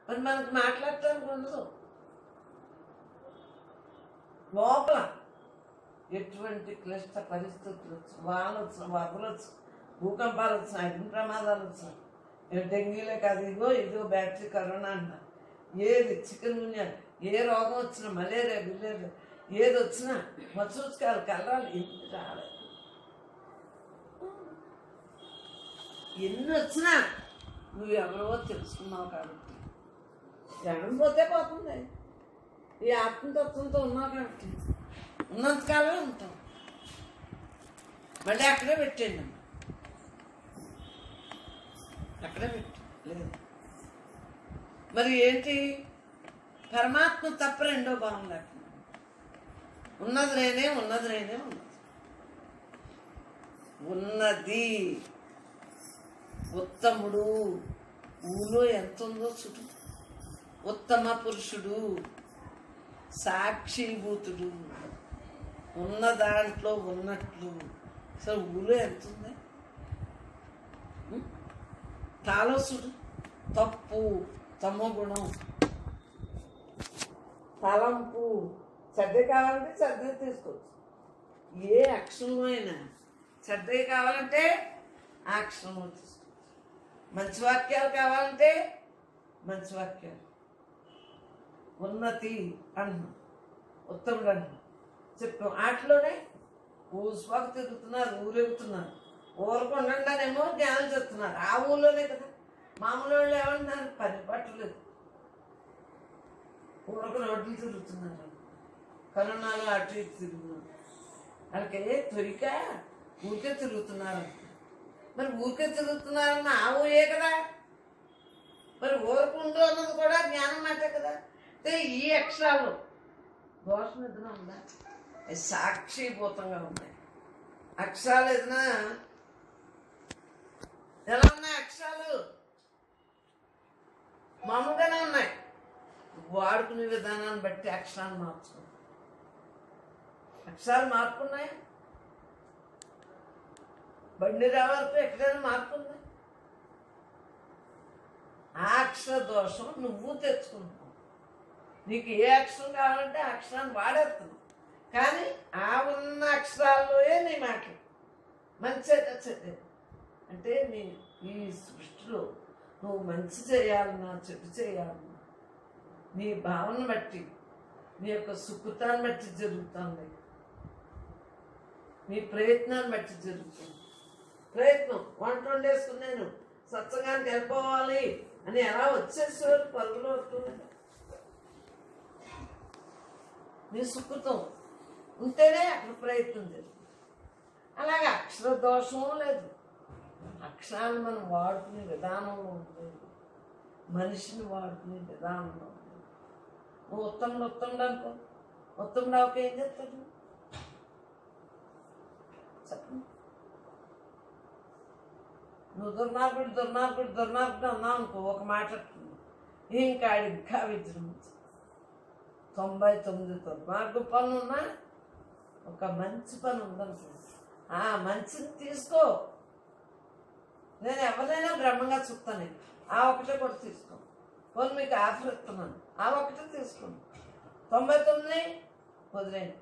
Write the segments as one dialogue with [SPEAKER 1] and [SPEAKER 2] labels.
[SPEAKER 1] మరి మనకు మాట్లాడటానికి ఉండదు లోపల ఎటువంటి క్లిష్ట పరిస్థితులు వచ్చు వానలు వచ్చిన వరదలు వచ్చు భూకంపాలు వచ్చిన అగ్ని ప్రమాదాలు వచ్చిన ఇక డెంగీలే కాదు ఇగో ఇదిగో బ్యాటరీ కరోనా అంట ఏది చికెన్ గున్యా ఏ రోగం వచ్చినా మలేరియా బిలేరియా ఏది వచ్చినా మసూచుకాలు కలరాలు ఎన్ని రాలేదు ఎన్ని వచ్చినా నువ్వు ఎవరో తెలుసుకున్నావు కాబట్టి జగన్ పోతే పోతుంది ఈ ఆత్మతత్వంతో ఉన్నావు కాబట్టి ఉన్నంతకాలమే ఉంటాం మళ్ళీ అక్కడే పెట్టండి అక్కడే పెట్టు లేదు మరి ఏంటి పరమాత్మ తప్ప రెండో భావం లేకుండా ఉన్నది నేనే ఉన్నది నేనే ఉన్నది ఉన్నది ఉత్తముడు ఊలో ఎంత ఉందో చుట్టూ ఉత్తమ పురుషుడు సాక్షిభూతుడు ఉన్న దాంట్లో ఉన్నట్లు అసలు ఊలో ఎంత ఉంది ఉం? తాలోసుడు తప్పు తమ గుణం తలంపు చెడ్డ కావాలంటే చెడ్డ తీసుకోవచ్చు ఏ అక్షరంలో అయినా చెడ్డవి కావాలంటే ఆ అక్షరంలో తీసుకోవచ్చు మంచి వాక్యాలు కావాలంటే మంచి వాక్యాలు ఉన్నతి అంటున్నాం ఉత్తముడు అంటున్నాం చెప్పాం వాటిలోనే ఊసుపాకు తిరుగుతున్నారు ఊరెగుతున్నారు ఊరకు ఉండండానేమో జ్ఞానం చెప్తున్నారు ఆ ఊళ్ళోనే కదా మామూలు వాళ్ళు ఏమంటున్నారు పని పట్టలేదు ఊరకు రోడ్లు తిరుగుతున్నారు కరోనాలో అటు ఇటు తిరుగుతున్నారు వాళ్ళకి తొలిక ఊరికే తిరుగుతున్నారు మరి ఊరికే తిరుగుతున్నారన్న ఆ ఊయే కదా మరి ఊరుకుంటూ అన్నది కూడా జ్ఞానం మాటే కదా అంటే ఈ అక్షరాలు దోషం ఏదైనా ఉందా అవి సాక్షిభూతంగా ఉన్నాయి అక్షరాలు ఏదైనా ఎలా ఉన్నాయి అక్షరాలు మామూలుగానే ఉన్నాయి వాడుకునే విధానాన్ని బట్టి అక్షరాలు మార్చుకో అక్షరాలు మార్పున్నాయి బండి రావాలకు ఎక్కడైనా మార్పు ఉంది ఆ అక్షర దోషం నువ్వు తెచ్చుకుంటున్నావు నీకు ఏ అక్షరం కావాలంటే ఆ అక్షరాన్ని వాడేస్తున్నావు కానీ ఆ ఉన్న అక్షరాల్లోనే నీ మాటలు మంచి చెడ్డ అంటే నీ ఈ సృష్టిలో నువ్వు మంచి చేయాలన్నా చెడు చేయాలన్నా నీ భావన బట్టి నీ యొక్క సుకృతాన్ని బట్టి జరుగుతుంది నీ ప్రయత్నాన్ని బట్టి జరుగుతుంది ప్రయత్నం వంట వండేసుకుని నేను సత్సంగానికి వెళ్ళిపోవాలి అని ఎలా వచ్చేసేవారు పరుగులో వస్తుంది నీ సుకృతం ఉంటేనే అక్కడ ప్రయత్నం జరుగుతుంది అలాగే అక్షర దోషం లేదు అక్షరాన్ని మనం వాడుకునే విధానంలో ఉంది మనిషిని వాడుకునే విధానంలో ఉంది నువ్వు ఉత్తముడు ఉత్తముడు అనుకో ఉత్తముడు అవక ఏం చేస్తాడు చెప్పండి నువ్వు దుర్మార్గుడు దుర్మార్గుడు దుర్మార్గుడు అన్నావు అనుకో ఒక మాట వస్తుంది. ఇంకా ఆడు ఇంకా విజృంభించు తొంభై తొమ్మిది దుర్మార్గు పనులు ఉన్నా ఒక మంచి పని ఉందనుకో ఆ మంచిని తీసుకో నేను ఎవరైనా బ్రహ్మంగా చూస్తాను ఆ ఒకటే కూడా తీసుకో పోనీ మీకు ఆఫర్ ఇస్తున్నాను ఆ ఒకటే తీసుకోండి తొంభై తొమ్మిది వదిలేండి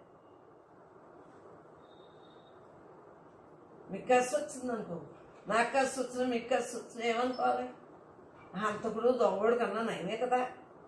[SPEAKER 1] మీకు కసి వచ్చింది అనుకో నాకు కసి వచ్చిన మీకు కసి వచ్చిన ఏమనుకోవాలి హంతకుడు దొంగడు కన్నా నయమే కదా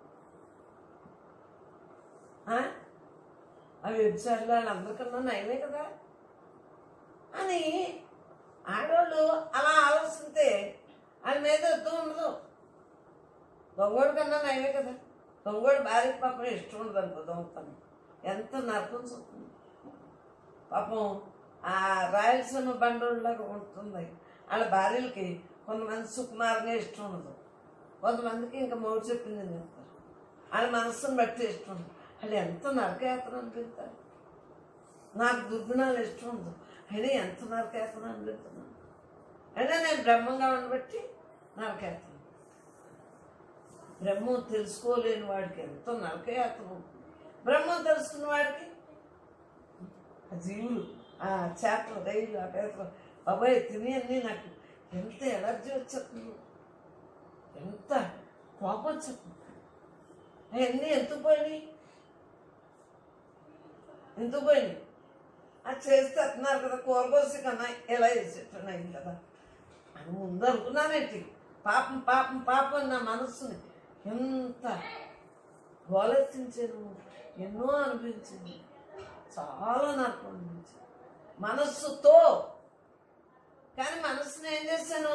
[SPEAKER 1] ఆ? ఆ వ్యభిచారులు వాళ్ళందరికన్నా నయమే కదా అని ఆడవాళ్ళు అలా ఆలోచిస్తే వాళ్ళ మీద యుద్ధం ఉండదు దొంగోడు కన్నా నయమే కదా దొంగోడు భార్య పాపం ఇష్టం ఉండదు అనుకో దొంగతనం ఎంత నరకం చూస్తుంది పాపం ఆ రాయలసీమ బండోళ్ళలాగా ఉంటుంది వాళ్ళ భార్యలకి కొంతమంది సుకుమారంగా ఇష్టం ఉండదు కొంతమందికి ఇంకా మౌడు చెప్పింది అని చెప్తారు వాళ్ళ మనస్సును బట్టి ఇష్టం ఉండదు వాళ్ళు ఎంత నరకయాత్ర అనిపిస్తారు నాకు దుర్గుణాలు ఇష్టం ఉండదు అయినా ఎంత నరకయాత్ర అనిపిస్తున్నాను అయినా నేను బ్రహ్మంగా ఉండబట్టి నరకయాత్ర బ్రహ్మం తెలుసుకోలేని వాడికి ఎంతో నరకయాత్ర ఉంటుంది బ్రహ్మం తెలుసుకున్న వాడికి ఆ జీవులు ఆ చేపలు రైలు ఆ పేపలు బాబాయ్ తిని అన్నీ నాకు ఎంత ఎలర్జీ వచ్చేస్తుంది ఎంత కోపం వచ్చేస్తుంది అవన్నీ ఎందుకు పోయినాయి ఎందుకు పోయినాయి అది చేస్తే అతున్నారు కదా కూరకోసి కన్నా ఎలా వేసేట్టున్నాయి కదా అని ముందు అనుకున్నానేంటి పాపం పాపం పాపం నా మనస్సుని ఎంత గోలెత్తించాను ఎన్నో అనిపించింది చాలా నాకు అనిపించింది మనస్సుతో కానీ మనస్సుని ఏం చేశాను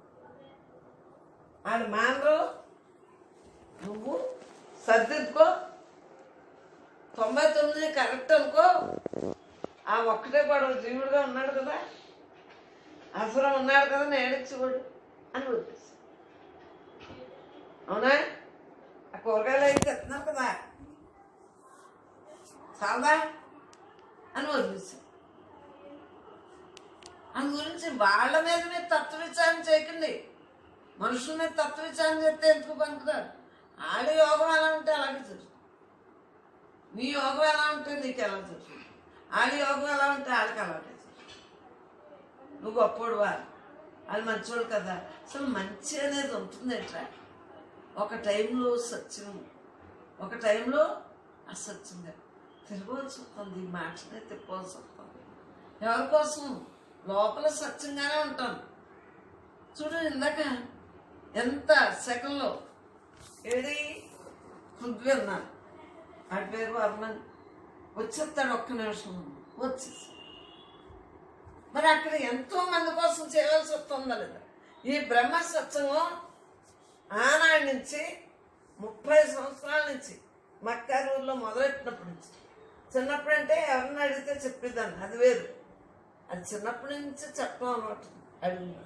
[SPEAKER 1] ఆడు మానరు నువ్వు సర్దిద్దుకో తొంభై తొమ్మిది కరెక్ట్ అనుకో ఆ ఒక్కటే పడవ జీవుడుగా ఉన్నాడు కదా అసలు ఉన్నాడు కదా నేడిచ్చేవాడు అని వదిలేసి అవునా ఆ కూరగాయలు అయితే తెస్తున్నారు కదా చాలదా అని వదిలేసి అందు గురించి వాళ్ళ మీద మీరు తత్వ విచారణ చేయకండి మనుషుల మీద తత్వ విచారణ చేస్తే ఎందుకు పనికిరారు ఆడ యోగం ఎలా ఉంటే అలాగే జరుగుతుంది నీ యోగం ఎలా ఉంటే నీకు ఎలా జరుగుతుంది ఆడ యోగం ఎలా ఉంటే ఆడికి అలాగే జరుగుతుంది నువ్వు గొప్పోడువా అది మంచోడు కదా అసలు మంచి అనేది ఉంటుంది ఎట్లా ఒక టైంలో సత్యం ఒక టైంలో అసత్యంగా తిరగవలసి వస్తుంది ఈ మాటనే తిప్పవలసి వస్తుంది ఎవరి కోసం లోపల సత్యంగానే ఉంటాను చూడు ఇందాక ఎంత సెకండ్లో ఏది పృథ్వీ అన్నాడు ఆడి పేరు వర్మన్ వచ్చేస్తాడు ఒక్క నిమిషం వచ్చేసి మరి అక్కడ ఎంతో మంది కోసం చేయవలసి వస్తుందా లేదా ఈ బ్రహ్మ సత్సంగం ఆనాటి నుంచి ముప్పై సంవత్సరాల నుంచి మక్కారూరులో మొదలెట్టినప్పటి నుంచి చిన్నప్పుడు అంటే ఎవరిని అడిగితే చెప్పేదాన్ని అది వేరు అది చిన్నప్పటి నుంచి చెప్పడం అన్నమాట అడిగిన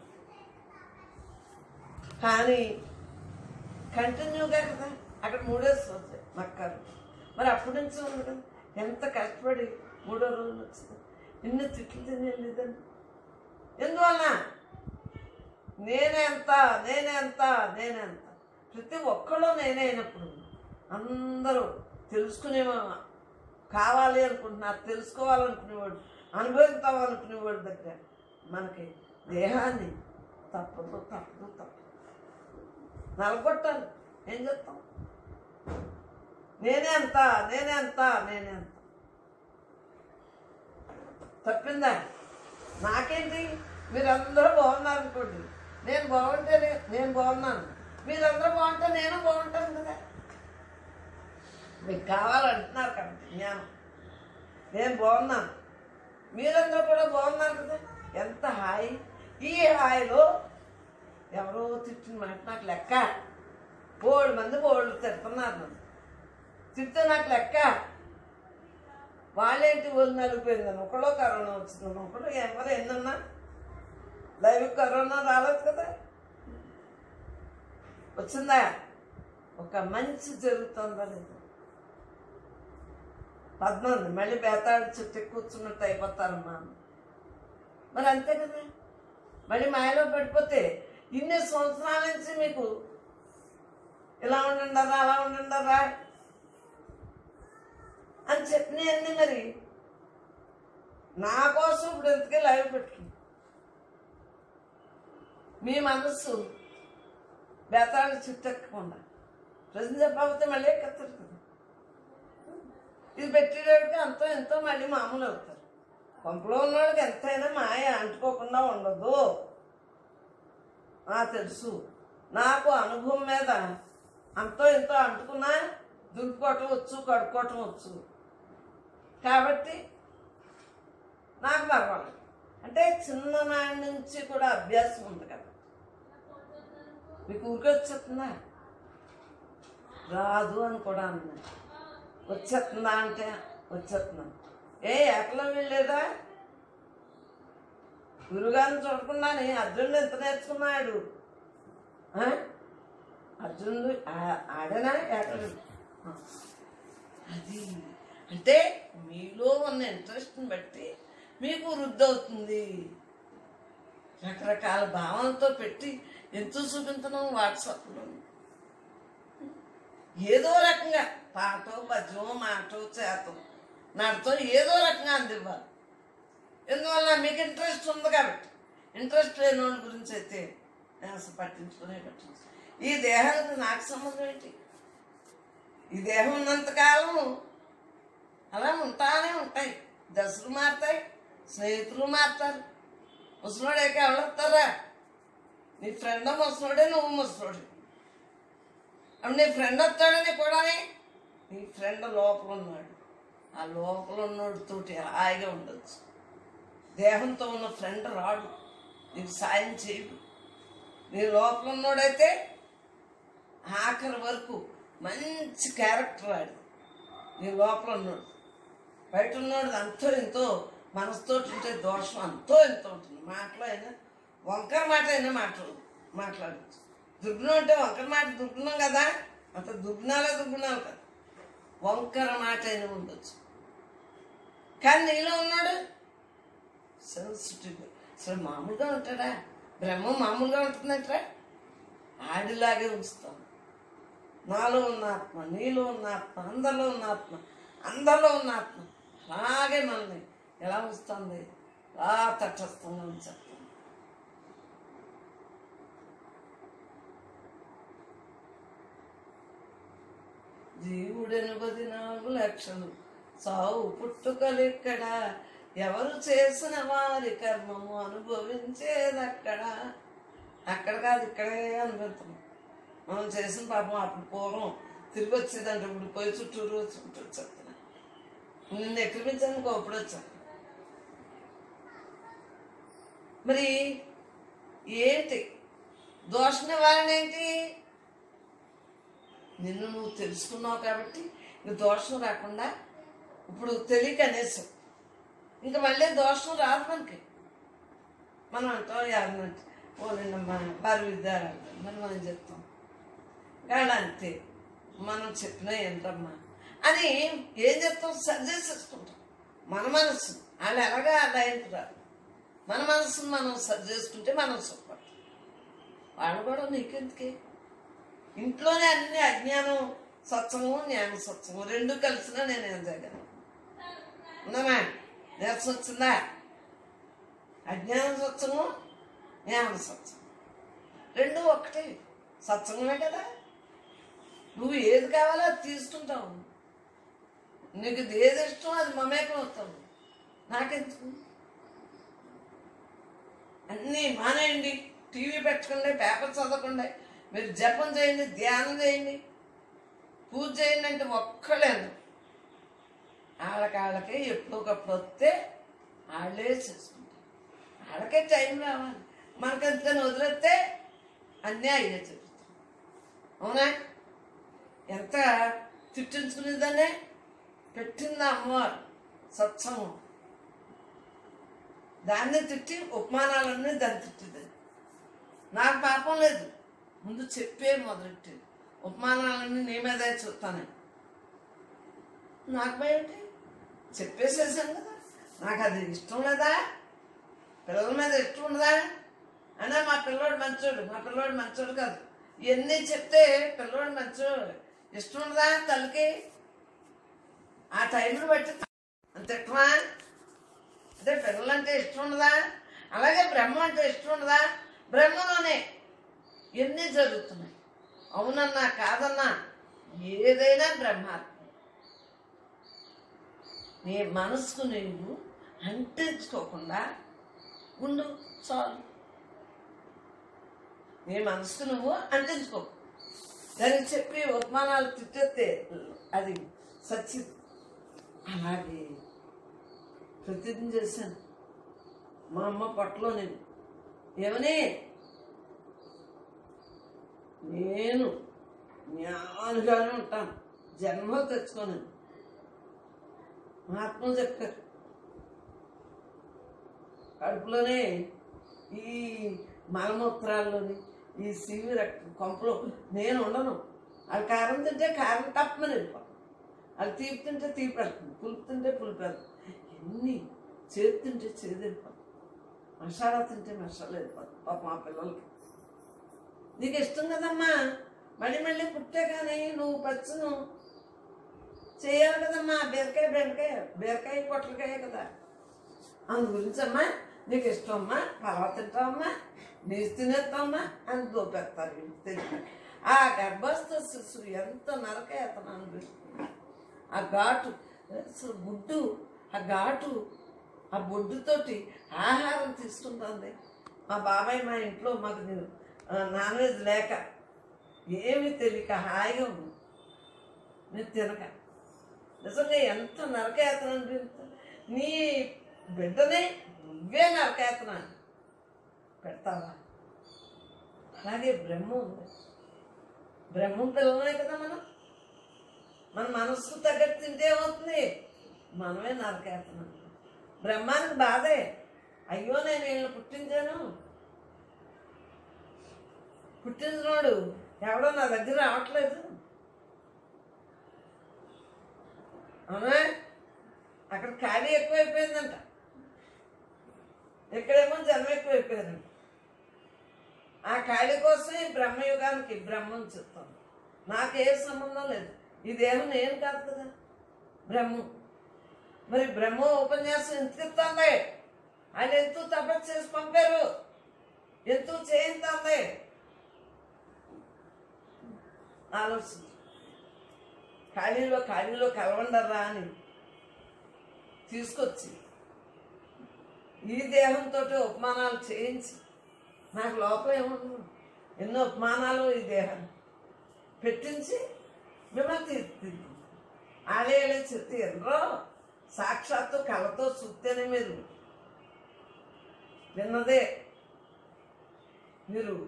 [SPEAKER 1] కానీ కంటిన్యూగా కదా అక్కడ మూడేసి వచ్చాయి మక్కారు మరి అప్పటి నుంచి ఉంది కదా ఎంత కష్టపడి మూడో రోజులు వచ్చింది ఎన్ని తిట్లు తినేదండి ఎందువల్ల నేనెంత నేనెంత నేనెంత ప్రతి ఒక్కళ్ళు నేనే అయినప్పుడు అందరూ తెలుసుకునే కావాలి అనుకుంటున్నారు తెలుసుకోవాలనుకునేవాడు అనుభవిద్దాం అనుకునేవాడు దగ్గర మనకి దేహాన్ని తప్పదు తప్పదు తప్పదు నలగొట్టాలి ఏం చెప్తాం నేనే అంత నేనే అంత నేనే అంత తప్పిందా నాకేంటి మీరందరూ బాగున్నారు అనుకోండి నేను బాగుంటే నే- నేను బాగున్నాను మీరందరూ బాగుంటే నేను బాగుంటాను కదా మీకు కావాలంటున్నారు కాబట్టి జ్ఞానం నేను బాగున్నాను మీరందరూ కూడా బాగున్నారు కదా ఎంత హాయి ఈ హాయిలో ఎవరో తిట్టిన మాట నాకు లెక్క బోళ్ళు మంది బోళ్ళు తిడుతున్నారు నన్ను తిడితే నాకు లెక్క వాళ్ళేంటి వాళ్ళు నలిగిపోయిందని ఒకడో కరోనా వచ్చిందని ఒకడు ఎవరు ఎన్నన్నా లైవ్ కరోనా రాలేదు కదా వచ్చిందా ఒక మంచి జరుగుతుందా లేదా పద్మంది మళ్ళీ బేతాడు చుట్టూ కూర్చున్నట్టు అయిపోతారమ్మా మరి అంతే కదా మళ్ళీ మాయలో పడిపోతే ఇన్ని సంవత్సరాల నుంచి మీకు ఇలా ఉండండరా అలా ఉండండరా అని చెప్పినవన్నీ మరి నా కోసం ఇప్పుడు ఎందుకే లైవ్ పెట్టుకుంది మీ మనస్సు బేతాళి చుట్టెక్కకుండా ప్రజలు చెప్పకపోతే మళ్ళీ ఎక్కతారు కదా ఇది పెట్టేటప్పటికి అంతో ఎంతో మళ్ళీ మామూలు అవుతారు కొంపలో ఉన్నవాడికి ఎంతైనా మాయ అంటుకోకుండా ఉండదు ఆ తెలుసు నాకు అనుభవం మీద అంతో ఎంతో అంటుకున్నా దులుపుకోవటం వచ్చు కడుక్కోవటం వచ్చు కాబట్టి నాకు పర్వాలేదు అంటే చిన్ననాటి నుంచి కూడా అభ్యాసం ఉంది కదా మీకు ఊరికి వచ్చేస్తుందా రాదు అని కూడా అన్నా వచ్చేస్తుందా అంటే వచ్చేస్తున్నాను ఏ ఎక్కలో వెళ్ళేదా గురుగారిని చూడకుండానే అర్జునుడు ఎంత నేర్చుకున్నాడు ఆ? అర్జునుడు ఆ- ఆడనా ఏకలు అది అంటే మీలో ఉన్న ఇంట్రెస్ట్ని బట్టి మీకు వృద్ధి అవుతుంది రకరకాల భావనతో పెట్టి ఎంతో చూపించడం వాట్సాప్లో ఏదో రకంగా పాటో పద్యమో మాటో చేతో నాటితో ఏదో రకంగా అందివ్వాలి ఎందువల్ల మీకు ఇంట్రెస్ట్ ఉంది కాబట్టి ఇంట్రెస్ట్ లేని వాళ్ళ గురించి అయితే నేను అసలు పట్టించుకునే పట్టించు ఈ దేహానికి నాకు సంబంధం ఏంటి ఈ దేహం ఉన్నంతకాలం అలా ఉంటానే ఉంటాయి దశలు మారుతాయి స్నేహితులు మారుతారు ముసలోడేక ఎవడొస్తారా నీ ఫ్రెండ్ ముసలోడే నువ్వు ముసలోడే అప్పుడు నీ ఫ్రెండ్ వస్తాడని కూడా నీ ఫ్రెండ్ లోపల ఉన్నాడు ఆ లోపల ఉన్నోడితోటి హాయిగా ఉండొచ్చు దేహంతో ఉన్న ఫ్రెండ్ రాడు నీకు సాయం చేయడు నీ లోపల ఉన్నోడైతే ఆఖరి వరకు మంచి క్యారెక్టర్ వాడు నీ లోపల ఉన్నాడు బయట ఉన్నాడు అంతో ఎంతో మనసుతో ఉంటే దోషం అంతో ఎంతో ఉంటుంది మాటలో అయినా వంకర మాట అయినా మాటలు మాట్లాడచ్చు దుర్గుణం అంటే వంకర మాట దుర్గుణం కదా అంత దుర్గుణాలే దుర్గుణాలు కదా వంకర మాట అయినా ఉండొచ్చు కానీ నీలో ఉన్నాడు సెన్సిటివ్ అసలు మామూలుగా ఉంటాడా బ్రహ్మ మామూలుగా ఉంటుందంటరా ఆడిలాగే ఉంచుతాం నాలో ఉన్న ఆత్మ నీలో ఉన్న ఆత్మ అందరిలో ఉన్న ఆత్మ అందరిలో ఉన్న ఆత్మ అలాగే మనల్ని ఎలా ఉంచుతుంది అలా తటస్థంగా ఉంచేస్తాం జీవుడెను నాలుగు లక్షలు సావు పుట్టుకలెక్కడ ఎవరు చేసిన వారి కర్మము అనుభవించేదక్కడ అక్కడ కాదు ఇక్కడే అనుభవిస్తున్నాం మనం చేసిన పాపం అప్పుడు పూర్వం తిరిగి వచ్చేదంటే ఇప్పుడు పోయి చుట్టూరు చుట్టూ వచ్చేస్తున్నా నిన్ను ఎక్కిరించాను అప్పుడు వచ్చాను మరి ఏంటి దోష నివారణ ఏంటి నిన్ను నువ్వు తెలుసుకున్నావు కాబట్టి నీకు దోషం రాకుండా ఇప్పుడు తెలియక అనేసావు ఇంకా మళ్ళీ దోషం రాదు మనకి మనం అంటాం యాభై ఓ నిన్నమ్మా వారి విద్యారాలు మరి మనం చెప్తాం గాడ అంతే మనం చెప్పినా ఏంటమ్మా అని ఏం చెప్తాం సరి చేసేసుకుంటాం మన మనసు వాళ్ళు ఎలాగా లైన్కి రాదు మన మనసును మనం సరి చేసుకుంటే మనం సుఖపడతాం వాళ్ళు కూడా నీకెందుకే ఇంట్లోనే అన్ని అజ్ఞానం సత్సంగం జ్ఞాన సత్సంగం రెండు కలిసినా నేను ఏం చేయగలను ఉందమ్మా నీరసం వచ్చిందా అజ్ఞాన సత్సంగం జ్ఞాన సత్సంగం రెండు ఒకటే సత్సంగమే కదా నువ్వు ఏది కావాలో అది తీసుకుంటావు నీకు ఇది ఏది ఇష్టం అది మమేకం అవుతావు నాకెందుకు అన్నీ మానేయండి టీవీ పెట్టకండి పేపర్ చదవకండి మీరు జపం చేయండి ధ్యానం చేయండి పూజ చేయండి అంటే ఒక్కలేదు వాళ్ళకి ఎప్పుడొకప్పుడు వస్తే వాళ్ళే చేసుకుంటారు వాళ్ళకే టైం రావాలి మనకంతకని వదిలేస్తే అన్నీ అయ్యే చెప్తాం అవునా ఎంత తిట్టించుకునేదానే పెట్టింది అమ్మవారు సత్సంగం దాన్ని తిట్టి ఉపమానాలన్నీ దాన్ని తిట్టింది నాకు పాపం లేదు ముందు చెప్పే మొదలెట్టేది ఉపమానాలన్నీ నీ మీదే చూస్తాను నాకు భయం ఏంటి చెప్పేసేసాను కదా నాకు అది ఇష్టం లేదా పిల్లల మీద ఇష్టం ఉండదా అయినా మా పిల్లోడు మంచోడు మా పిల్లోడు మంచోడు కాదు ఇవన్నీ చెప్తే పిల్లోడు మంచోడు ఇష్టం ఉండదా తల్లికి ఆ టైంను బట్టి అంత ఎక్కువా అంటే పిల్లలంటే ఇష్టం ఉండదా అలాగే బ్రహ్మ అంటే ఇష్టం ఉండదా బ్రహ్మలోనే ఎన్ని జరుగుతున్నాయి అవునన్నా కాదన్నా ఏదైనా బ్రహ్మాత్మ నీ మనసుకు నువ్వు అంటించుకోకుండా ఉండు చాలు నీ మనసుకు నువ్వు అంటించుకో దానికి చెప్పి ఉపమానాలు తిట్టేస్తే అది సచ్చి అలాగే ప్రతిజ్ఞ చేశాను మా అమ్మ పొట్టలో నేను ఏమని నేను జ్ఞానుగానే ఉంటాను జన్మ తెచ్చుకోను మహాత్ములు చెప్పారు కడుపులోనే ఈ మలమూత్రాల్లోని ఈ సివి రక్తం కొంపలో నేను ఉండను అది కారం తింటే కారం తప్పమని వెళ్ళిపోతాను అది తీపి తింటే తీపి వెళ్తుంది పులుపు తింటే పులుపు వెళ్తుంది ఎన్ని చేతి తింటే చేదు వెళ్ళిపోతుంది మసాలా తింటే మసాలా వెళ్ళిపోతుంది పాప మా పిల్లలకి నీకు ఇష్టం కదమ్మా మళ్ళీ మళ్ళీ పుట్టే కానీ నువ్వు పచ్చును చేయాలి కదమ్మా బీరకాయ బెండకాయ బీరకాయ పొట్లకాయ కదా అందు గురించి అమ్మా నీకు ఇష్టం అమ్మా పలవ తింటావమ్మా నీరు తినేస్తావమ్మా అని దోపేస్తారు వీళ్ళు తెలియక ఆ గర్భస్థ శిశువు ఎంత నరకయాతన అనిపిస్తుంది ఆ ఘాటు అసలు గుడ్డు ఆ ఘాటు ఆ బొడ్డుతోటి ఆహారం తీసుకుంటుంది మా బాబాయ్ మా ఇంట్లో మాకు నేను నాన్ వెజ్ లేక ఏమీ తెలియక హాయిగా ఉంది నేను తినక నిజంగా ఎంత నరకయాతన అనిపిస్తుంది నీ బిడ్డనే నువ్వే నరకయాతన పెడతావా అలాగే బ్రహ్మ ఉంది బ్రహ్మం పిల్లలే కదా మనం మన మనసుకు తగ్గట్టు తింటే ఏమవుతుంది మనమే నరకేస్తున్నాం బ్రహ్మానికి బాధే అయ్యో నేను వీళ్ళని పుట్టించాను పుట్టించినోడు ఎవడో నా దగ్గర రావట్లేదు అవునా అక్కడ ఖాళీ ఎక్కువైపోయిందంట ఇక్కడేమో జనం ఎక్కువైపోయారంట ఆ ఖాళీ కోసమే బ్రహ్మయుగానికి బ్రహ్మం చెప్తాను నాకే సంబంధం లేదు ఈ దేహం నేను కాదు కదా బ్రహ్మం మరి బ్రహ్మ ఉపన్యాసం ఎంత ఇస్తుంది ఆయన ఎంతో తపస్సు చేసి పంపారు ఎంతో చేయింది ఆలోచన ఖాళీలో ఖాళీలో కలవండరా అని తీసుకొచ్చి ఈ దేహంతో ఉపమానాలు చేయించి నాకు లోపల ఏముండదు ఎన్నో ఉపమానాలు ఈ దేహాన్ని పెట్టించి మిమ్మల్ని తీర్చింది ఆలయాలే చెప్తే ఎన్నో సాక్షాత్తు కళతో చూస్తేనే మీరు విన్నదే మీరు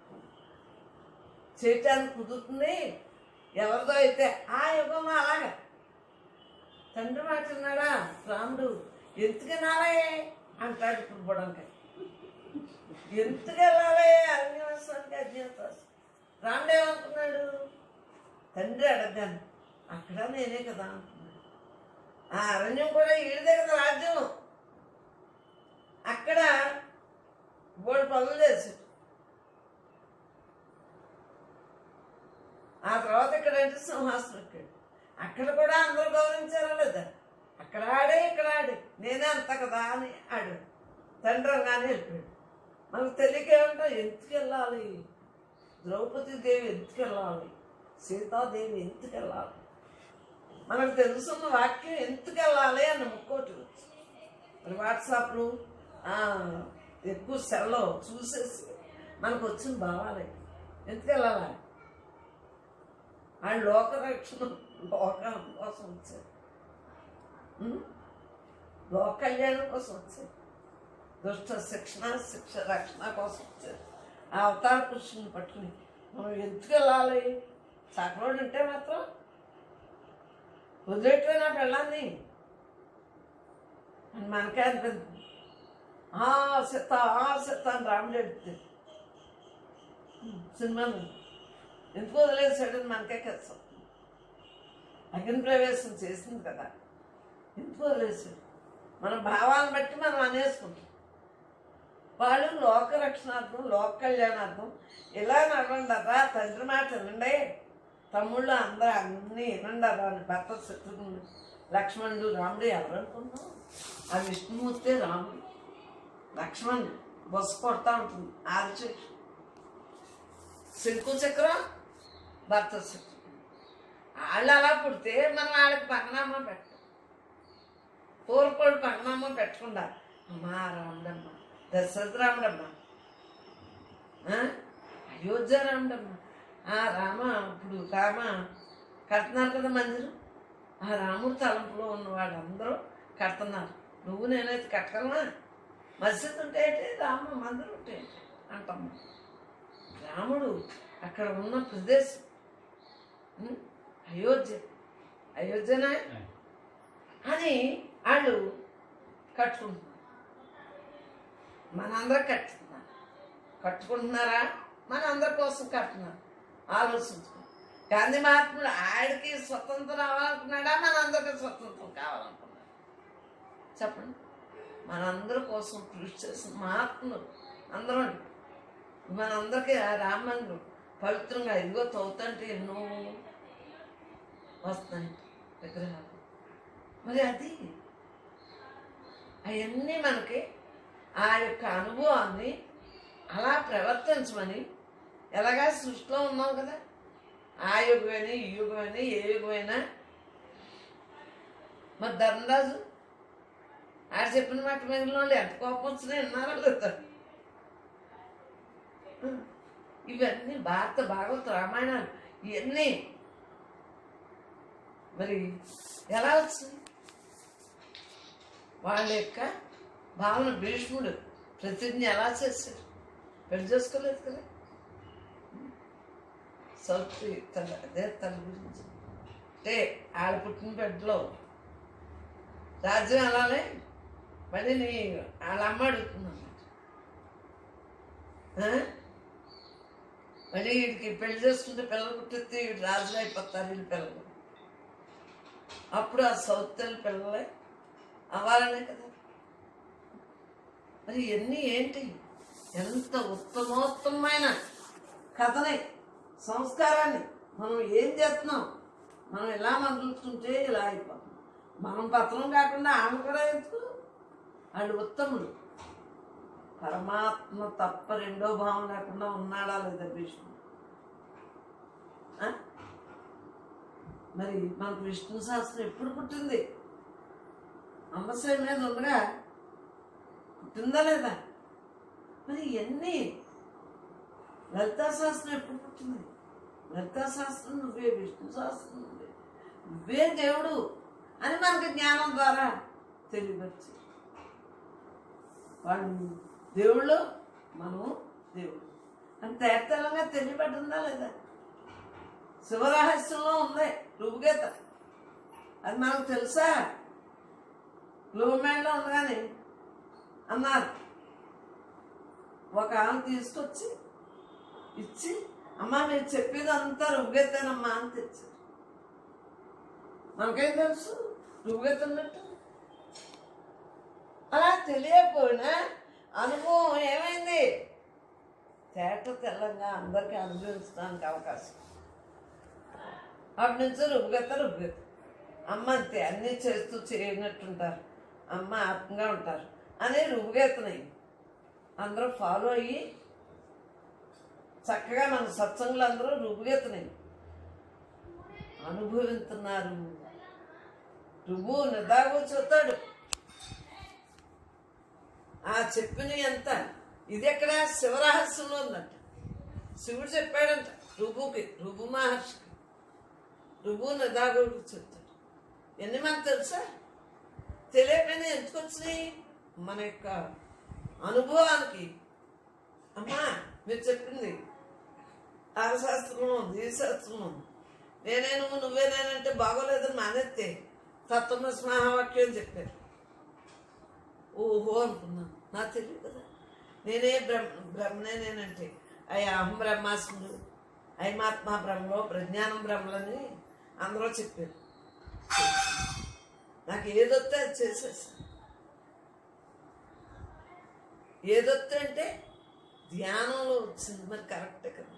[SPEAKER 1] చేయటానికి కుదురుతుంది ఎవరిదో అయితే ఆ యుగం అలాగా తండ్రి మాట విన్నాడా రాముడు ఎందుకు వినాలే అంటాడు ఇప్పుడు బుడంకాయ ఎందుకు వెళ్ళాలి అరణ్యవాసానికి అజ్ఞాతవాసం రాముడు ఏమనుకున్నాడు తండ్రి అడగాను అక్కడ నేనే కదా అనుకున్నాడు ఆ అరణ్యం కూడా ఈడిదే కదా రాజ్యం అక్కడ బోడు పనులు చేశాడు ఆ తర్వాత ఇక్కడ అంటే సింహాసనం ఎక్కాడు అక్కడ కూడా అందరూ గౌరవించారా లేదా అక్కడ ఆడే ఇక్కడ ఆడే నేనే అంత కదా అని ఆడు తండ్రి కానీ వెళ్ళిపోయాడు మనకు తెలియక ఏమంటా ఎందుకు వెళ్ళాలి ద్రౌపది దేవి ఎందుకు వెళ్ళాలి సీతాదేవి ఎందుకు వెళ్ళాలి మనకు తెలుసున్న వాక్యం ఎందుకు వెళ్ళాలి అన్న ముక్కోటి వచ్చు. మరి వాట్సాప్లు ఆ, ఎక్కువ సెల్లో చూసేసి మనకు వచ్చిన భావాలే ఎందుకు వెళ్ళాలి ఆ లోకరక్షణ లోకం కోసం వచ్చారు ఉం? లోక కళ్యాణం కోసం వచ్చారు దుష్ట శిక్షణ శిక్ష రక్షణ కోసం వచ్చారు ఆ అవతార పురుషుని పట్టుకుని మనం ఎందుకు వెళ్ళాలి సకలోడు ఉంటే మాత్రం వదిలేట్లే నా పెళ్ళాన్ని అని మనకే అనిపించింది ఆ సిత్త ఆ సిత్త అని రాముడు ఎడుతుంది సినిమాను ఎందుకు వదిలేసాడని మనకే కష్టం అగ్ని ప్రవేశం చేసింది కదా ఎందుకు వదిలేసాడు మన భావాలను బట్టి మనం అనేసుకుంటాం వాళ్ళు లోక రక్షణార్థం లోక కళ్యాణార్థం ఇలా నడవండరా తండ్రి మాట వినండి తమ్ముళ్ళు అందరూ అన్నీ వినండరా అని భర్త శత్రుఘ్నుడు లక్ష్మణుడు రాముడు ఎవరు అనుకున్నాం ఆ విష్ణుమూర్తే రాముడు లక్ష్మణుడు బొస్సు కొడతా ఉంటుంది ఆదిశేషు శంకు చక్రం భర్త శత్రుఘ్నుడు వాళ్ళు అలా పుడితే మనం వాళ్ళకి పక్కనామా పెట్టాం పూర్వకోడు పక్కనామా పెట్టకుండా అమ్మా రాముడమ్మ దశరథ రాముడమ్మ ఆ? అయోధ్య రాముడమ్మ ఆ రామ ఇప్పుడు రామ కడుతున్నారు కదా మందిరం ఆ రాముడు తలంపులో ఉన్న వాళ్ళందరూ కడుతున్నారు నువ్వు నేనైతే కట్టగలనా మసీద్ ఉంటే ఏంటి రామ మందిరం ఉంటే ఏంటి అంటాం రాముడు అక్కడ ఉన్న ప్రదేశం ఉం? అయోధ్య అయోధ్యనా అని వాళ్ళు కట్టుకుంటున్నారు మనందరం కట్టుకున్నారు కట్టుకుంటున్నారా మన అందరి కోసం కట్టున్నారు ఆలోచించుకో గాంధీ మహాత్ముడు ఆడికి స్వతంత్రం అవ్వాలనుకున్నాడా మనందరికీ స్వతంత్రం కావాలనుకున్నాడు చెప్పండి మనందరి కోసం కృషి చేసిన మహాత్ములు అందరం మనందరికీ ఆ రామ మందిరం పవిత్రంగా ఇదిగో తవ్వుతుంటే ఎన్నో వస్తున్నాయి విగ్రహాలు మరి అది అవన్నీ మనకి ఆ యొక్క అనుభవాన్ని అలా ప్రవర్తించమని ఎలాగా సృష్టిలో ఉన్నాం కదా యుగమైనా ఈ యుగమైనా ఏ యుగమైనా మరి ధర్మరాజు ఆడ చెప్పిన మాట మిగిలిన వాళ్ళు ఎంత కోపం వచ్చినా విన్నారా లేదా ఇవన్నీ భారత భాగవత రామాయణాలు ఇవన్నీ మరి ఎలా వచ్చింది వాళ్ళ యొక్క భావన భీష్ముడు ప్రతిజ్ఞ ఎలా చేశారు పెళ్లి చేసుకోలేదు కదా సౌత్రి తన అదే తన గురించి అంటే ఆడ పుట్టిన బిడ్డలో రాజ్యం అలానే మళ్ళీ నీ వాళ్ళ అమ్మ అడుగుతున్నాను మళ్ళీ వీడికి పెళ్లి చేసుకుంటే పిల్లలు పుట్టిస్తే వీడు రాజులు అయిపోతారు వీళ్ళు పిల్లలు అప్పుడు ఆ సౌత్ పిల్లలే అవ్వాలనే కదా మరి ఇవన్నీ ఏంటి ఎంత ఉత్తమోత్తమైన కథని సంస్కారాన్ని మనం ఏం చేస్తున్నాం మనం ఇలా మదులుతుంటే ఇలా అయిపోతాం మనం పత్రం కాకుండా ఆమె కూడా ఎందుకు వాళ్ళు ఉత్తములు పరమాత్మ తప్ప రెండో భావం లేకుండా ఉన్నాడా లేదా భీష్ముడు ఆ? మరి మనకు విష్ణు శాస్త్రం ఎప్పుడు పుట్టింది అమ్మశ్రీ మీద ఉండగా పుట్టిందా లేదా మరి ఇవన్నీ లలితా శాస్త్రం ఎప్పుడు పుట్టింది లలితా శాస్త్రం నువ్వే విష్ణు శాస్త్రం నువ్వే నువ్వే దేవుడు అని మనకి జ్ఞానం ద్వారా తెలియవచ్చు వాళ్ళు దేవుళ్ళు మనము దేవుడు అని తేటతెల్లంగా తెలియబడిందా లేదా శివరహస్యంలో ఉంది రుభుగీత అది మనకు తెలుసా గ్లోమెంట్లో ఉండగానే అన్నారు ఒక ఆమె తీసుకొచ్చి ఇచ్చి అమ్మ మీరు చెప్పేది అంతా రుగ్గెత్తానమ్మా అని తెచ్చారు మనకేం తెలుసు రుగ్గెత్తున్నట్టు అలా తెలియకపోయినా అనుభవం ఏమైంది తేట తెల్లంగా అందరికీ అనుభవించడానికి అవకాశం అప్పటి నుంచి రుబ్బెత్త రుబ్బెత్త అమ్మ అంతే అన్నీ చేస్తూ చేయనట్టుంటారు అమ్మ ఆత్మగా ఉంటారు అని రుబ్బుగెత్తనాయి అందరూ ఫాలో అయ్యి చక్కగా మన సత్సంగులు అందరూ రుబ్బుగెత్తనాయి అనుభవిస్తున్నారు రుబ్బు నిదాగు చూస్తాడు ఆ చెప్పిన ఎంత ఇది ఎక్కడ శివరహస్యంలో ఉందంట శివుడు చెప్పాడంట రుబుకి రుబు మహర్షికి రుబు నిదాగుడికి చెప్తాడు ఎన్ని మనకు తెలుసా తెలియకపోయినా ఎందుకు వచ్చినాయి మన యొక్క అనుభవానికి అమ్మా మీరు చెప్పింది ఆ శాస్త్రం ఉంది ఈ శాస్త్రం ఉంది నేనే నువ్వు నువ్వే నేనంటే బాగోలేదని మానేస్తే తత్వ స్మహావాక్యం చెప్పారు ఓహో అనుకున్నాను నాకు తెలియదు కదా నేనే బ్రహ్మ బ్రహ్మనే నేనంటే అయ్యా అహం బ్రహ్మాస్ముడు అయమాత్మ బ్రహ్మలో ప్రజ్ఞానం బ్రహ్మలని అందరూ చెప్పారు నాకు ఏదొస్తే అది చేసేసా ఏదొస్తే అంటే ధ్యానంలో వచ్చింది మరి కరెక్టే కదా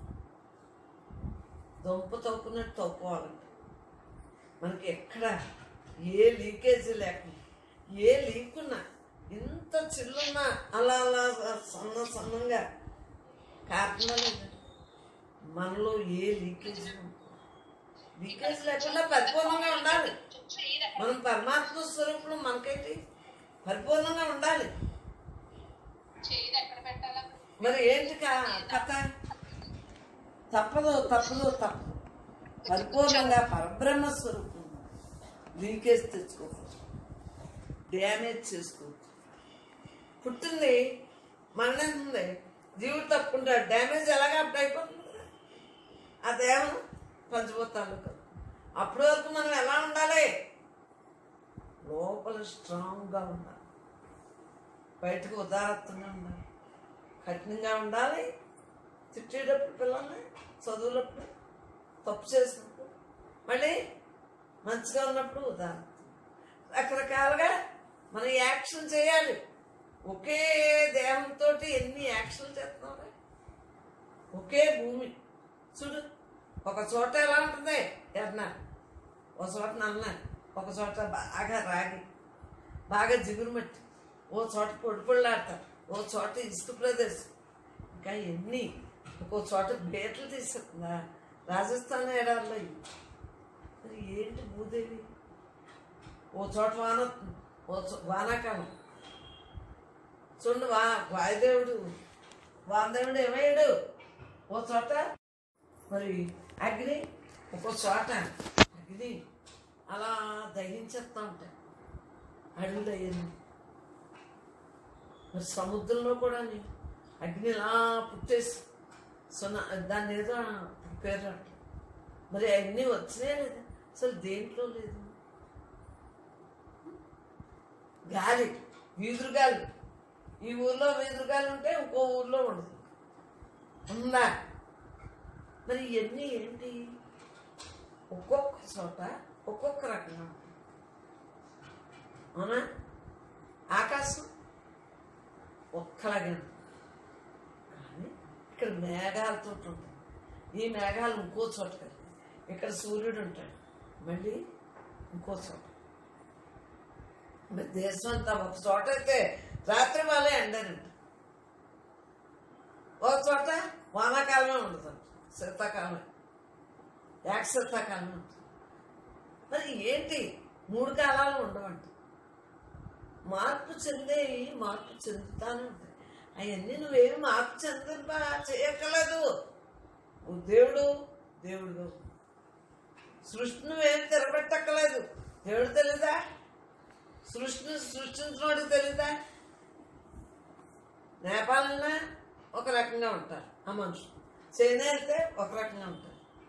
[SPEAKER 1] దొంప తవ్వుకున్నట్టు తవ్వుకోవాలంట మనకి ఎక్కడ ఏ లీకేజీ లేకుండా ఏ లీక్ ఉన్నా ఎంత చిల్లున్నా అలా అలా సన్న సన్నంగా కాకుండా లేదండి మనలో ఏ లీకేజ్ లీకేజ్ లేకుండా పరిపూర్ణంగా ఉండాలి మనం పరమాత్మ స్వరూపులు మనకైతే పరిపూర్ణంగా ఉండాలి
[SPEAKER 2] చేయి ఎక్కడ పెట్టాలా
[SPEAKER 1] మరి ఏంటి కా- కథ తప్పదు తప్పదు తప్పదు పరిపూర్ణంగా పరబ్రహ్మ స్వరూపం లీకేజ్ తెచ్చుకోకూడదు డ్యామేజ్ చేసుకోవద్దు పుట్టింది మరణం ఉంది జీవుడు తప్పుకుంటాడు డ్యామేజ్ ఎలాగ అప్పుడు అయిపోతుంది కదా ఆ దేహం పంచిపోతాను కదా అప్పటి వరకు మనం ఎలా ఉండాలి లోపల స్ట్రాంగ్గా ఉండాలి బయటకు ఉదారత్వంగా ఉండాలి కఠినంగా ఉండాలి తిట్టేటప్పుడు పిల్లల్ని చదువులప్పుడు తప్పు చేసినప్పుడు మళ్ళీ మంచిగా ఉన్నప్పుడు ఉదాహరణ రకరకాలుగా మనం యాక్షన్ చేయాలి ఒకే దేహంతో ఎన్ని యాక్షన్లు చేస్తున్నాం ఒకే భూమి చూడు ఒక చోట ఎలా ఉంటుంది ఎర్న ఒక చోట నల్ల ఒక చోట బాగా రాగి బాగా జిగురు మట్టి ఓ చోట పొడి పొడిలాడతారు ఓ చోట ఇసుక ప్రదేశం ఇంకా ఎన్ని ఒక్కో చోట బేటలు తీసేస్తుందా రాజస్థాన్ ఎడారిలో ఇవి. మరి ఏంటి భూదేవి ఓ చోట వాన వస్తుంది, ఓ చో- వానాకాలం చూడండి వా వాయుదేవుడు వానదేవుడు ఏమయ్యాడు ఓ చోట మరి అగ్ని ఒక్కో చోట అగ్ని అలా దహించేస్తా ఉంటాయి అడవులు అయ్యింది మరి సముద్రంలో కూడా అగ్ని ఇలా పుట్టేసి సున్నా దాన్ని ఏదో పేరు రావట్లేదు. మరి అన్నీ వచ్చినాయా లేదా అసలు దేంట్లో లేదు గాలి వీధురు గాలి ఈ ఊర్లో వీధురు గాలి ఉంటే ఇంకో ఊర్లో ఉండదు ఉందా మరి ఇవన్నీ ఏంటి ఒక్కొక్క చోట ఒక్కొక్క రకంగా ఉంటుంది అవునా ఆకాశం ఒక్కలాగే ఉంటుంది కానీ ఇక్కడ మేఘాలతో ఉంటుంది ఈ మేఘాలు ఇంకో చోట కదా ఇక్కడ సూర్యుడు ఉంటాడు మళ్ళీ ఇంకో చోట మరి దేశం అంతా ఒక చోట అయితే రాత్రి వాళ్ళే ఎండనంట ఒక చోట వానాకాలమే ఉండదు శీతాకాలమే ఏక శీతాకాలమే ఉంటుంది మరి ఏంటి మూడు కాలాలు ఉండవంట మార్పు చెందేవి మార్పు చెందుతానే ఉంటాయి అవన్నీ నువ్వేమి మార్పు చెందింప చేయక్కర్లేదు నువ్వు దేవుడు దేవుడు సృష్టి నువ్వేం తిరగబెట్టక్కర్లేదు దేవుడు తెలీదా సృష్టిని సృష్టించినోడు తెలీదా నేపాలన్నా ఒక రకంగా ఉంటారు ఆ మనుషులు చైనా వెళ్తే ఒక రకంగా ఉంటారు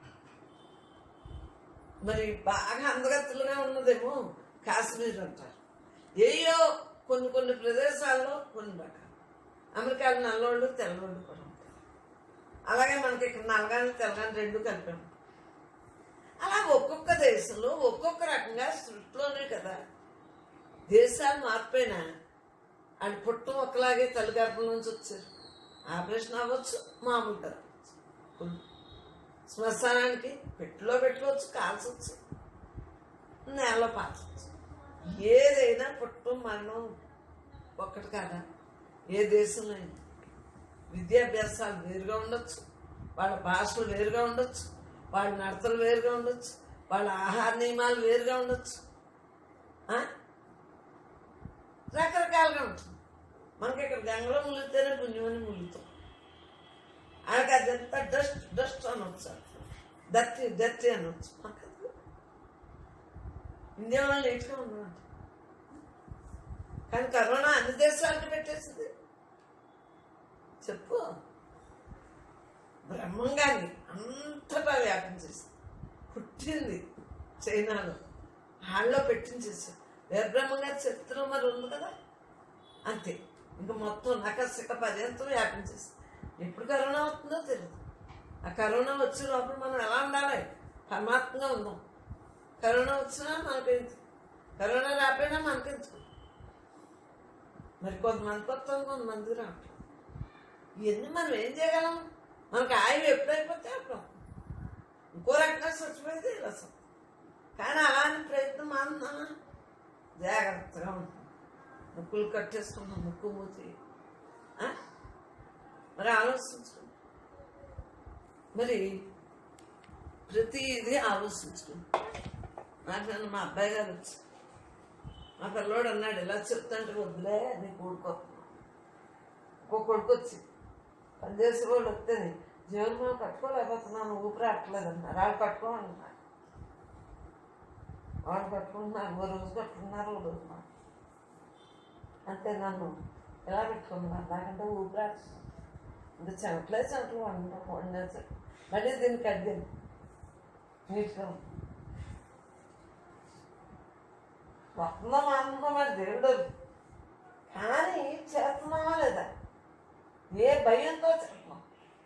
[SPEAKER 1] మరి బాగా అందగత్తులుగా ఉన్నదేమో కాశ్మీర్ అంటారు ఏయో కొన్ని కొన్ని ప్రదేశాల్లో కొన్ని రకాలు అమెరికాలో నల్లోళ్ళు తెల్లవాళ్ళు కూడా ఉంటారు అలాగే మనకి ఇక్కడ నల్లగాని తెల్లగాని రెండు కలిపి ఉంటాయి అలా ఒక్కొక్క దేశంలో ఒక్కొక్క రకంగా సృష్టిలోనే కదా దేశాలు మార్పైనా అది పుట్టం ఒకలాగే తల్లి గర్భం నుంచి వచ్చారు ఆపరేషన్ అవ్వచ్చు మామూలు జరగవచ్చు. శ్మశానానికి పెట్టిలో పెట్టుకోవచ్చు కాల్చవచ్చు నేలలో పాచవచ్చు ఏదైనా పుట్టం మరణం ఒక్కటి కాదా ఏ దేశంలో అయినా విద్యాభ్యాసాలు వేరుగా ఉండొచ్చు వాళ్ళ భాషలు వేరుగా ఉండొచ్చు వాళ్ళ నడతలు వేరుగా ఉండొచ్చు వాళ్ళ ఆహార నియమాలు వేరుగా ఉండొచ్చు ఆ? రకరకాలుగా ఉంటుంది మనకి ఇక్కడ గంగలో ములిగితేనే పుణ్యమని ములుగుతాం ఆయనకి అదంతా డస్ట్ డస్ట్ అనొచ్చు దత్తి దత్తి అనొచ్చు మనకు అది ఇండియా వాళ్ళు నీట్గా ఉన్నామంట కానీ కరోనా అన్ని దేశాలకు పెట్టేసింది చెప్పు బ్రహ్మంగాని అంతటా వ్యాపించేసింది పుట్టింది చైనాలో హాల్లో పెట్టించేసారు వీరబ్రహ్మంగారి చరిత్ర మరి ఉంది కదా అంతే ఇంకా మొత్తం నకసిక పర్యంతం వ్యాపించేసింది ఎప్పుడు కరోనా వస్తుందో తెలియదు ఆ కరోనా వచ్చే లోపల మనం ఎలా ఉండాలి పరమాత్మగా ఉందాం కరోనా వచ్చినా మనకెందుకు కరోనా రాపోయినా మనకెందుకు మరి కొంతమందికి వస్తాం కొంతమందికి రావట్లేదు ఇవన్నీ మనం ఏం చేయగలం మనకు ఆయువు ఎప్పుడైపోతే అప్పుడు ఇంకో రకంగా చచ్చిపోయింది ఇలా అసలు కానీ అలాంటి ప్రయత్నం మానున్నానా జాగ్రత్తగా ఉంటాం ముక్కులు కట్టేసుకున్నాం ముక్కు మూతి ఆ? మరి ఆలోచించుకున్నాం మరి ప్రతి ఇది ఆలోచించుకున్నాం నాకు నన్ను మా అబ్బాయి గారు వచ్చి మా పిల్లోడు అన్నాడు ఇలా చెప్తాంటే వద్దులే నీ కూడుకోతున్నావు ఇంకో కొడుకు వచ్చి పనిచేసే వాళ్ళు వస్తే జీవన మనం కట్టుకోలేకపోతున్నాను ఊపిరి అట్టలేదన్నారు వాళ్ళు కట్టుకోమన్నారు వాళ్ళు కట్టుకుంటున్నారు ఓ రోజు కట్టుకున్నారు ఓ రోజు మాట అంతే నన్ను ఎలా పెట్టుకున్నారు నాకంటే ఊపిరి అట్టు ఇంకా చెమట్లే చెమటలు వండ వండేసి మళ్ళీ దీన్ని కడ్డాను నీట్గా ఉంది. వస్తుందో మానుందో మరి దేవుడు కానీ చేస్తున్నామా లేదా ఏ భయంతో చేస్తున్నాం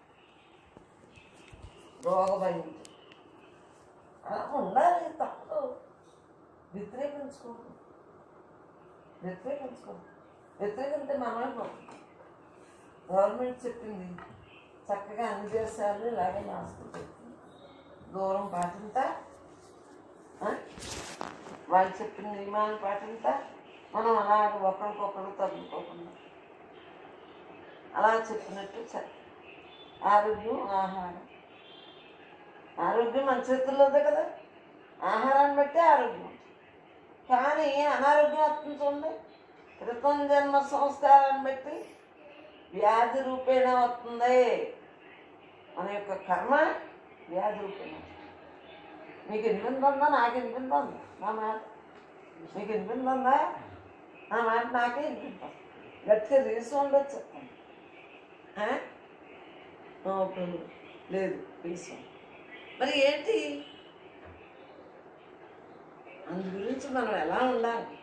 [SPEAKER 1] రోగ భయంతో అలా ఉండాలి తప్పదు వ్యతిరేకించుకోండి వ్యతిరేకించుకోండి వ్యతిరేకింటే మనమే గవర్నమెంట్ చెప్పింది చక్కగా అన్ని దేశాలు ఇలాగే మాస్కులు పెట్టి దూరం పాటింతా ఆ? వాళ్ళు చెప్పిన నియమాలను పాటింతా మనం అలాగ ఒకరికొకరు తగ్గుకోకుండా అలా చెప్పినట్టు చ- ఆరోగ్యం ఆహారం ఆరోగ్యం మన చేతుల్లోదే కదా ఆహారాన్ని బట్టి ఆరోగ్యం కానీ అనారోగ్యం వస్తుంది చూడండి క్రితం జన్మ సంస్కారాన్ని బట్టి వ్యాధి రూపేణ వస్తుంది మన యొక్క కర్మ వ్యాధి రూపేణ మీకు వినిపిందా నాకు వినిపిందా నా మాట మీకు వినిపిందా నా మాట నాకే వినిపిద్దాం గట్టిగా రీసు ఉండొచ్చు ఆ? ఆ, ఇప్పుడు లేదు రీసు మరి ఏంటి అందు గురించి మనం ఎలా ఉండాలి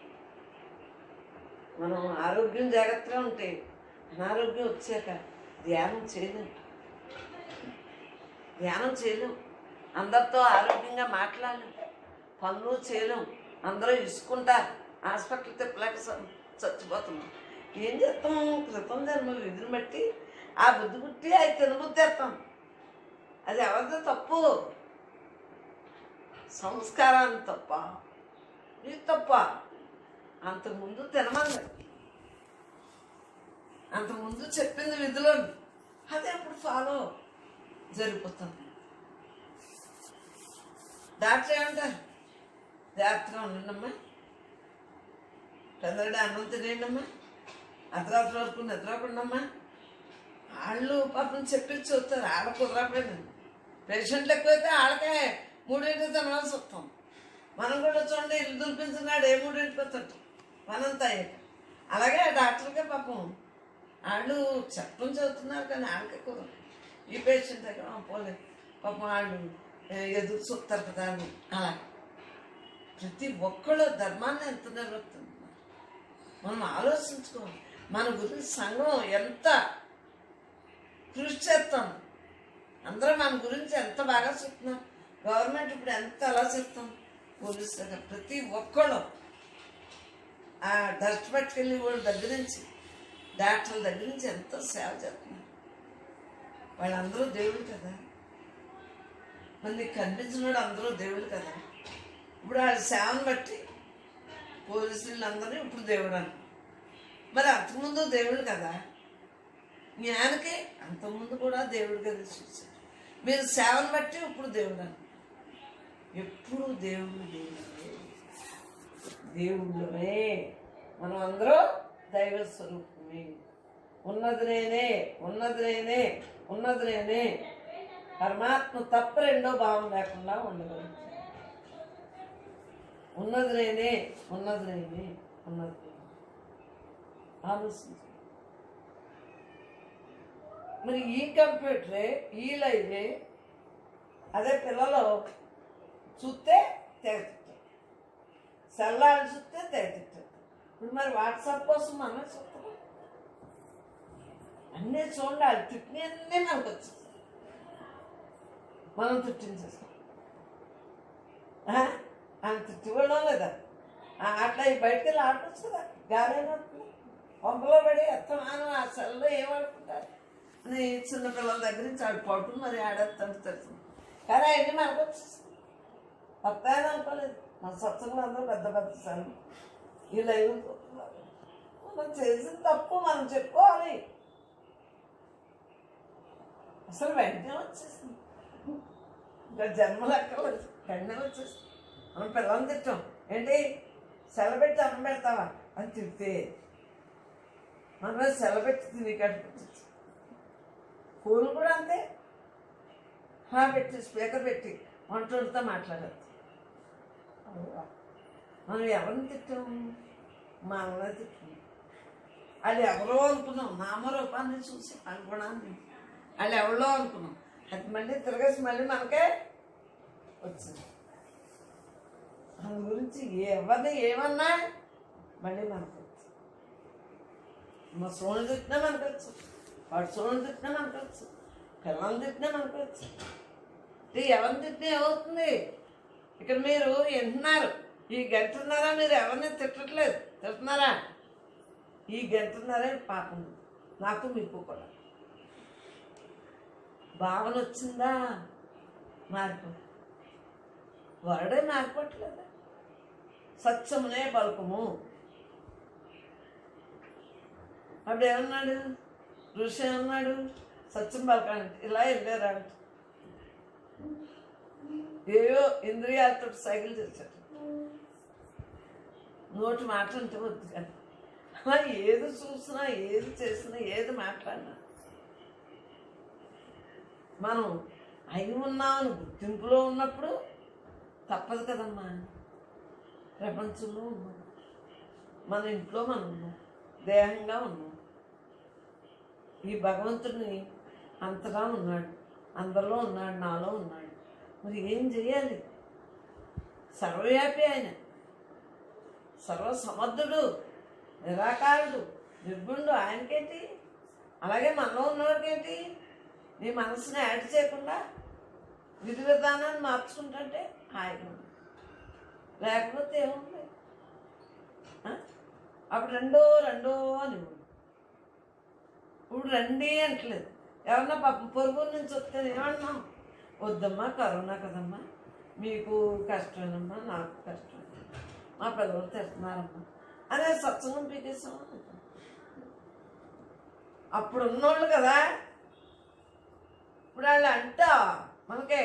[SPEAKER 1] మనం ఆరోగ్యం జాగ్రత్తగా ఉంటే అనారోగ్యం వచ్చాక ధ్యానం చేయలేం ధ్యానం చేయలేం అందరితో ఆరోగ్యంగా మాట్లాడలేం పనులు చేయలేం అందరూ ఇసుకుంటారు హాస్పిటల్ తిప్పలేక స- చచ్చిపోతున్నాం ఏం చేస్తాం క్రితం జన్మ విధిని బట్టి ఆ బుద్ధి పుట్టి అవి తినబుద్ధేస్తాం అది ఎవరిదో తప్పు సంస్కారాన్ని తప్ప ఇది తప్ప అంతకుముందు తినమంది అంతకుముందు చెప్పింది విధిలో అదే అప్పుడు ఫాలో జరిగిపోతుంది డాక్టర్ ఏమంటారు జాగ్రత్తగా ఉండండమ్మా పెద్దగడ అన్నం తినేయండమ్మా అర్ధరాత్రి వరకు నిద్రకుండమ్మా వాళ్ళు పాపం చెప్పి చూస్తారు ఆడ కుదరకపోయింది పేషెంట్లు ఎక్కువైతే ఆడకే మూడింటికి తినవలసి వస్తాం మనం కూడా చూడండి ఇల్లు దులిపించినాడు ఏ మూడింటికి వస్తాడు పనంతా అయ్యాక అలాగే ఆ డాక్టర్కే పాపం వాళ్ళు చెప్పడం చదువుతున్నారు కానీ వాళ్ళకే కుదరదు ఈ పేషెంట్ దగ్గర "ఆ, పోలే పాపం వాళ్ళు ఏ, ఎదురు చూస్తారు కదా అని అలా ప్రతి ఒక్కళ్ళు ధర్మాన్ని ఎంత నిర్వర్తిస్తున్నారు మనం ఆలోచించుకోవాలి మన గురించి సంఘం ఎంత కృషి చేస్తాం అందరూ మన గురించి ఎంత బాగా చెప్తున్నారు గవర్నమెంట్ ఇప్పుడు ఎంత అలా చెప్తాం పోలీసు దగ్గర ప్రతి ఒక్కళ్ళు ఆ డస్ట్ పట్టుకెళ్ళి వాళ్ళ దగ్గర నుంచి డాక్టర్ల దగ్గర నుంచి ఎంతో సేవ చేస్తున్నారు వాళ్ళందరూ దేవుడు కదా మరి నీకు కనిపించిన వాడు అందరూ దేవుడు కదా ఇప్పుడు వాళ్ళ సేవను బట్టి పోలీసులు అందరూ ఇప్పుడు దేవుడు అన్న మరి అంతకుముందు దేవుడు కదా జ్ఞానికే అంతకుముందు కూడా దేవుడిగా చూశారు మీరు సేవను బట్టి ఇప్పుడు దేవుడు అన్న ఎప్పుడు దేవుడు దేవుడే దేవుళ్ళమే మనం అందరూ దైవ స్వరూపమే ఉన్నది నేనే ఉన్నది నేనే ఉన్నది నేనే పరమాత్మ తప్ప రెండో భావం లేకుండా ఉండగలుగుతాం ఉన్నది నేనే ఉన్నది నేనే ఉన్నది నేనే ఆలోచించు మరి ఈ కంప్యూటరే ఈ లైవే అదే పిల్లలు చూస్తే తెగుతారు సెల్లాలు చూస్తే తెగుతారు ఇప్పుడు మరి వాట్సాప్ కోసం మనమే చూస్తాం అన్నీ చూడండి అది తిట్టినన్నీ మనకు వచ్చేస్తాయి మనం తిట్టించేస్తాం ఆ? ఆమె తిట్టివ్వడం లేదా ఆ అట్లా ఈ బయటకు వెళ్ళి ఆడవచ్చు కదా గాలి ఏమవుతుంది పంపలో పడి ఎత్తమాను ఆ సెల్లో ఏమనుకుంటారు అని చిన్న పిల్లల దగ్గర నుంచి ఆడు పడుకుని మరి ఆడేస్తాడు తెలుసు కానీ అవన్నీ మనకు వచ్చేస్తుంది వస్తాయని అనుకోలేదు మన సత్సంగులు అందరూ పెద్ద పెద్ద సంఘం ఈ లైవ్ మనం చేసిన తప్పు మనం చెప్పుకోవాలి అసలు వెంటనే వచ్చేసింది ఇంకా జన్మ లెక్కలేదు వెంటనే వచ్చేసింది మనం పిల్లల్ని తిట్టాం ఏంటి సెలబెట్టి అన్నం పెడతావా అని తిడితే మనం సెలబెట్టి తిని కట్టుకుంటుంది ఫోన్ కూడా అంతే హా పెట్టి స్పీకర్ పెట్టి వంట వండుతా మాట్లాడచ్చు మనం ఎవరిని తిట్టాము మా అమ్మ తిట్టాము వాళ్ళు ఎవరో అనుకున్నాం నామరూపాన్ని చూసి అనుకున్నాను వాళ్ళు ఎవరో అనుకున్నాం అది మళ్ళీ తిరగేసి మళ్ళీ మనకే వచ్చింది దాని గురించి ఎవరిని ఏమన్నా మళ్ళీ మనకు వచ్చు మా సోను తిట్టినా మనకు వచ్చు వాడు సోను తిట్టినా మనకు వచ్చు పిల్లల్ని తిట్టినా మనకు వచ్చు ఇది ఎవరిని తిట్టినా ఏమవుతుంది ఇక్కడ మీరు వింటున్నారు ఈ గంటన్నారా మీరు ఎవరిని తిట్టట్లేదు తిడుతున్నారా ఈ గంటన్నారే పాపం నాకు మీకు కూడా భావన వచ్చిందా మార్పు వరడే మారిపోవట్లేదా సత్యమునే పలుకము అప్పుడు ఏమన్నాడు ఋషి ఏమన్నాడు సత్యం పలకండి ఇలా వెళ్ళారంట ఏవో ఇంద్రియాలతో సైకిల్ చేశాడు నోటి మాట అంటే వద్దు కానీ అలా ఏది చూసినా ఏది చేసినా ఏది మాట్లాడినా మనం అయి ఉన్నామని గుర్తింపులో ఉన్నప్పుడు తప్పదు కదమ్మా ప్రపంచంలో ఉన్నాం మన ఇంట్లో మనం ఉన్నాం దేహంగా ఉన్నాం ఈ భగవంతుడిని అంతటా ఉన్నాడు అందరిలో ఉన్నాడు నాలో ఉన్నాడు మరి ఏం చేయాలి సర్వవ్యాపి ఆయన సర్వసమర్థుడు నిరాకారుడు నిర్గుణుడు ఆయనకేంటి అలాగే మనలో ఉన్నవాడికేంటి నీ మనసుని యాడ్ చేయకుండా విధి విధానాన్ని మార్చుకుంటుంటే హాయిగా ఉంది లేకపోతే ఏముంది ఆ? అప్పుడు రెండో రెండో అని ఉంది. ఇప్పుడు రండి అంటలేదు ఎవరన్నా పాపం పొరుగు నుంచి వస్తే ఏమన్నాం వద్దమ్మా కరోనా కదమ్మా మీకు కష్టమేనమ్మా నాకు కష్టం మా పిల్లలు తిడుతున్నారమ్మా అదే సత్సంగం పీకేసాం అప్పుడు ఉన్నోళ్ళు కదా ఇప్పుడు వాళ్ళు అంట మనకే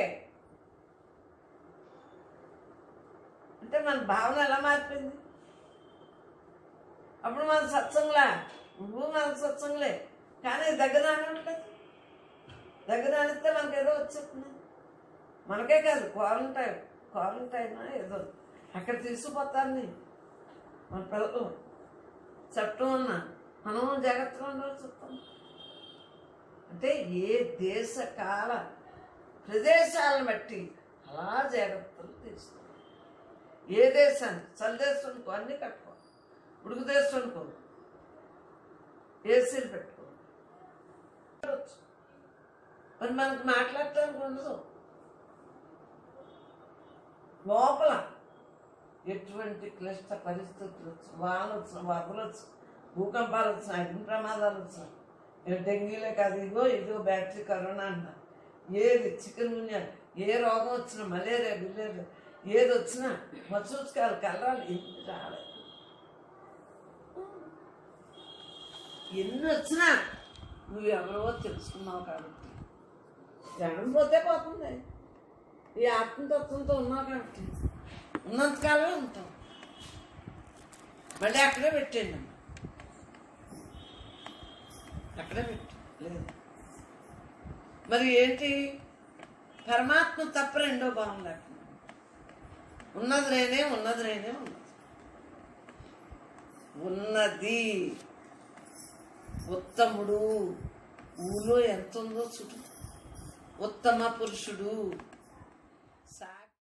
[SPEAKER 1] అంటే మన భావన ఎలా మారిపోయింది అప్పుడు మన సత్సంగులా నువ్వు మన సత్సంగులే కానీ దగ్గర రానివ్వట్లేదు దగ్గర అనిస్తే మనకి ఏదో వచ్చేస్తుంది మనకే కాదు క్వారంటైన్ క్వారంటైన్ ఏదో అక్కడ తీసుకుపోతారు నీ మన పిల్లలు చట్టం ఉన్నా మనం జాగ్రత్తగా ఉండాల్సి వస్తుంది అంటే ఏ దేశ కాల ప్రదేశాలను బట్టి అలా జాగ్రత్తలు తీసుకో ఏ దేశానికి చలి దేశం అనుకో అన్నీ కట్టుకో ఉడుకు దేశం అనుకో ఏసీలు పెట్టుకో మరి మనకు మాట్లాడటానికి ఉండదు లోపల ఎటువంటి క్లిష్ట పరిస్థితులు వచ్చు వానలు వచ్చు వరదలు వచ్చు భూకంపాలు వచ్చిన అగ్ని ప్రమాదాలు వచ్చిన డెంగీలే కాదు ఇగో ఇదిగో బ్యాటరీ కరోనా అంట ఏది చికెన్ గున్యా ఏ రోగం వచ్చినా మలేరియా బిలేరియా ఏది వచ్చినా మసూచుకాలు కలరాలు ఎన్ని రాలేదు ఎన్ని వచ్చినా నువ్వు ఎవరో తెలుసుకున్నావు కాబట్టి జనం పోతే పోతుంది ఈ ఆత్మతత్వంతో ఉన్నావు కాబట్టి ఉన్నంతకాలమే ఉంటాం మళ్ళీ అక్కడే పెట్టండి అక్కడే పెట్టు లేదు మరి ఏంటి పరమాత్మ తప్ప రెండో భావం లేకుండా ఉన్నది నేనే ఉన్నది నేనే ఉన్నది ఉన్నది ఉత్తముడు ఊలో ఎంత ఉందో చుట్టూ ఉత్తమ పురుషుడు